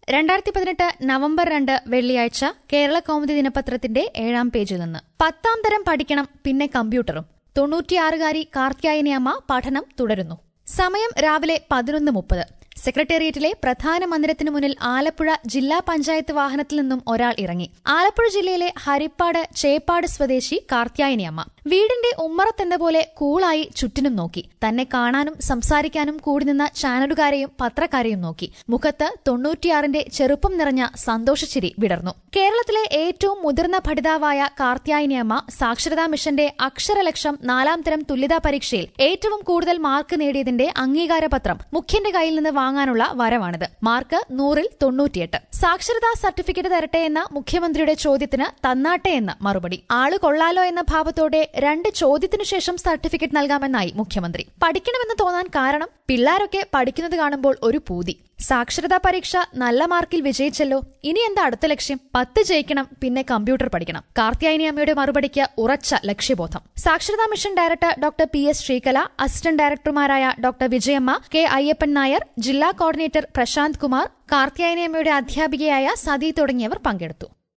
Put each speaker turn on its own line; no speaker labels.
രണ്ടായിരത്തി പതിനെട്ട് നവംബർ രണ്ട് വെള്ളിയാഴ്ച കേരള കൗമുദി ദിനപത്രത്തിന്റെ ഏഴാം പേജിൽ നിന്ന് പത്താം തരം പഠിക്കണം പിന്നെ കമ്പ്യൂട്ടറും തൊണ്ണൂറ്റിയാറുകാരി കാർത്തിയായനിയമ്മ പഠനം തുടരുന്നു സമയം രാവിലെ പതിനൊന്ന് മുപ്പത് സെക്രട്ടേറിയറ്റിലെ പ്രധാന മന്ദിരത്തിനു മുന്നിൽ ആലപ്പുഴ ജില്ലാ പഞ്ചായത്ത് വാഹനത്തിൽ നിന്നും ഒരാൾ ഇറങ്ങി ആലപ്പുഴ ജില്ലയിലെ ഹരിപ്പാട് ചേപ്പാട് സ്വദേശി കാർത്തിയായനിയമ്മ വീടിന്റെ ഉമ്മറത്തെന്ന പോലെ കൂളായി ചുറ്റിനും നോക്കി തന്നെ കാണാനും സംസാരിക്കാനും കൂടി നിന്ന ചാനലുകാരെയും പത്രക്കാരെയും നോക്കി മുഖത്ത് തൊണ്ണൂറ്റിയാറിന്റെ ചെറുപ്പം നിറഞ്ഞ സന്തോഷച്ചിരി വിടർന്നു കേരളത്തിലെ ഏറ്റവും മുതിർന്ന പഠിതാവായ കാർത്തിയായനിയമ്മ സാക്ഷരതാ മിഷന്റെ അക്ഷരലക്ഷം നാലാം തരം തുല്യതാ പരീക്ഷയിൽ ഏറ്റവും കൂടുതൽ മാർക്ക് നേടിയതിന്റെ അംഗീകാരപത്രം മുഖ്യന്റെ കയ്യിൽ നിന്ന് വാങ്ങാനുള്ള വരവാണിത് മാർക്ക് നൂറിൽ തൊണ്ണൂറ്റിയെട്ട് സാക്ഷരതാ സർട്ടിഫിക്കറ്റ് തരട്ടെ എന്ന മുഖ്യമന്ത്രിയുടെ ചോദ്യത്തിന് തന്നാട്ടെ എന്ന മറുപടി ആള് കൊള്ളാലോ എന്ന ഭാവത്തോടെ രണ്ട് ചോദ്യത്തിനു ശേഷം സർട്ടിഫിക്കറ്റ് നൽകാമെന്നായി മുഖ്യമന്ത്രി പഠിക്കണമെന്ന് തോന്നാൻ കാരണം പിള്ളാരൊക്കെ പഠിക്കുന്നത് കാണുമ്പോൾ ഒരു പൂതി സാക്ഷരതാ പരീക്ഷ നല്ല മാർക്കിൽ വിജയിച്ചല്ലോ ഇനി എന്താ അടുത്ത ലക്ഷ്യം പത്ത് ജയിക്കണം പിന്നെ കമ്പ്യൂട്ടർ പഠിക്കണം കാർത്തിയായനി അമ്മയുടെ മറുപടിക്ക് ഉറച്ച ലക്ഷ്യബോധം സാക്ഷരതാ mission director doctor P S Sreekala assistant ഡയറക്ടർമാരായ ഡോക്ടർ വിജയമ്മ കെ അയ്യപ്പൻ നായർ ജില്ലാ കോർഡിനേറ്റർ പ്രശാന്ത് കുമാർ കാർത്തിയായനി അമ്മയുടെ അധ്യാപികയായ സതി തുടങ്ങിയവർ പങ്കെടുത്തു